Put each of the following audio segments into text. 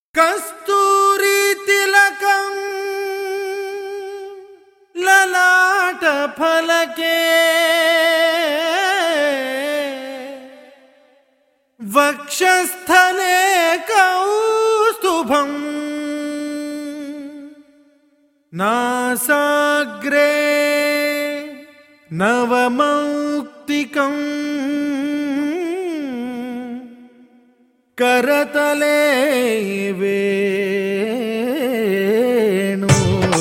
కస్తూరి తిలకం లలాట ఫలకే వక్షస్థలే కౌస్తుభం నాసాగ్రే నవమౌక్తికం కరతలే వేణు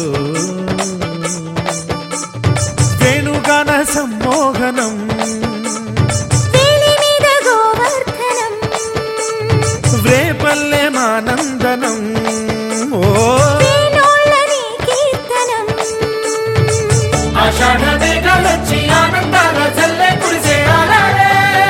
వేణుగాన సమ్మోహనం వేలి మీద గోవర్ధనం వ్రేపల్లె మానందనం ఓ వేణోళ్ళని కీర్తనం ఆషాఢ మేఘాలొచ్చి ఆనందాల చల్లే కురిసే ఆలాడే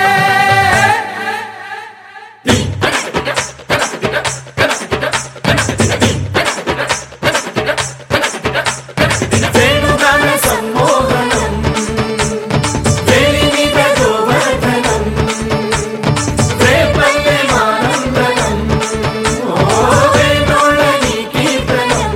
వేణుగాన సమ్మోహనం వేలి మీద గోవర్ధనం రేపల్లె మానందనం ఓ వేణోళ్ళని కీర్తనం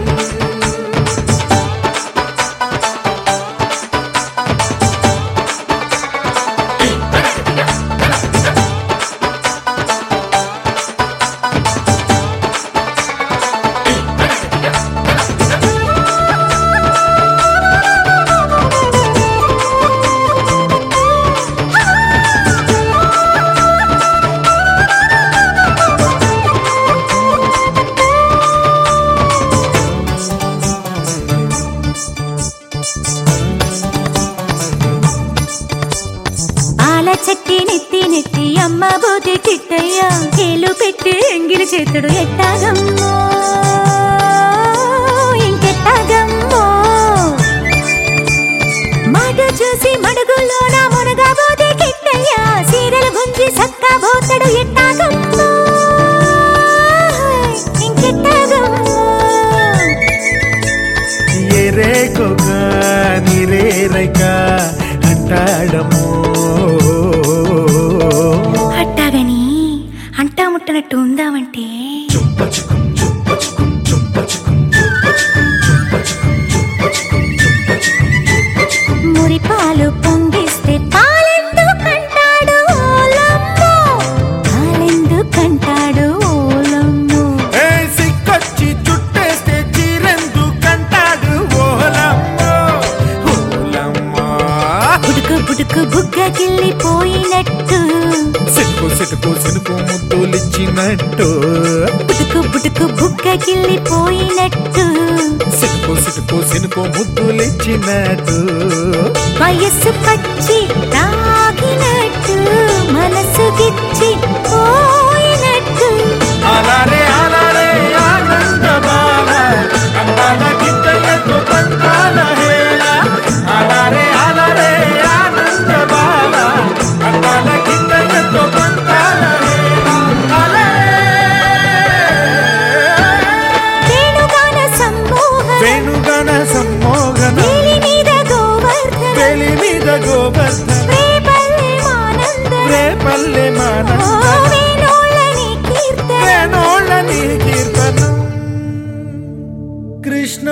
పాల చెట్టి నెత్తి నెత్తి అమ్మ బోటి కిట్టయ్య కేలు పెట్టి ఎంగిలి చేతుడు ఎట్టాగమ్మో ఇంకెట్టాగమ్మో మాట చూసి మడుగులోన మునగబోతే కిట్టయ్య సీరలు గుంజి సక్కా పోతాడు ఎట్టాగమ్మో ఇంకెట్టాగమ్మో ఎరేకొక నిరేరైక అంటాడము అట్టాగని అంటా ముట్టనట్టు ఉందామంటే మురి పాలు పొంగిస్తే పాలెందుకంటాడు ఓలమ్మో పాలెందుకంటాడు ఓలమ్మో ఏ సిక్కొచ్చి చుట్టేస్తే చీరెందు కంటాడు ఓలమ్మో ఓలమ్మో బుడుకు బుడుకు బుగ్గ గిల్లిపోయినట్టు సినుకు సిటుకు సినుకు ముద్దులిచ్చినట్టు బుడుకు బుడుకు బుగ్గ గిల్లిపోయినట్టు సినుకు సిటుకు సినుకు ముద్దులిచ్చినట్టు వయస్సు పచ్చి తాగినట్టు మనసు గిచ్చి పోయినట్టు అలారే అలారే ఆనంద బాల అందాల గిట్టలతో పంతాల హేళ అలారే అలారే ఆనంద బాల అందాల గిట్టలతో పంతాల హేళ అలే. వేణుగాన సమ్మోహన వేణుగణ సమ్మోహన వేలి మీద గోవర్ధన వెలి మీద గోవర్ధన రేపల్లె మానందన రేపల్లె ఓ మాన వేణోళ్ళని కీర్తన వేణోళ్ళని కీర్తనం కృష్ణ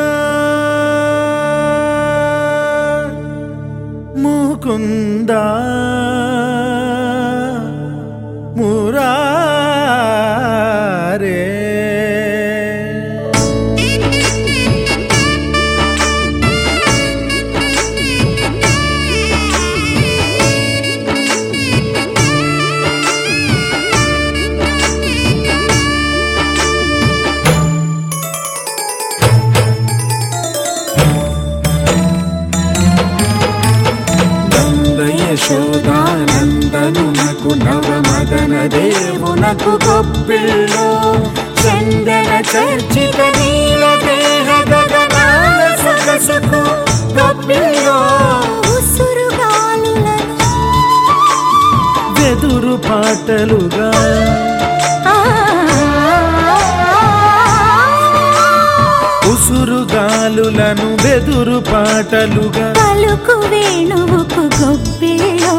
ముకుంద మురారే యశోదానందనునకు నవమదన దేవునకు గొప్పిళ్ళో చందన చర్చిత నీల దేహ గగనాల సొగసుకు గొప్పిళ్ళో ఉసురుగాలులను వెదురు పాటలుగా ఆ ఉసురుగాలులను వెదురు పాటలుగా పలుకు వేణువుకు గొప్పిళ్ళో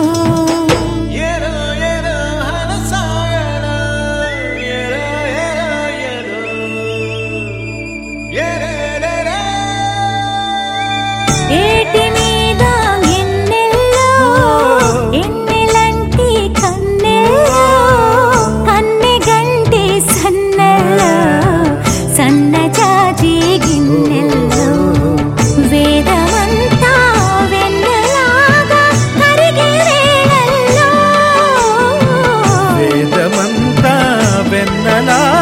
వెన్నెలా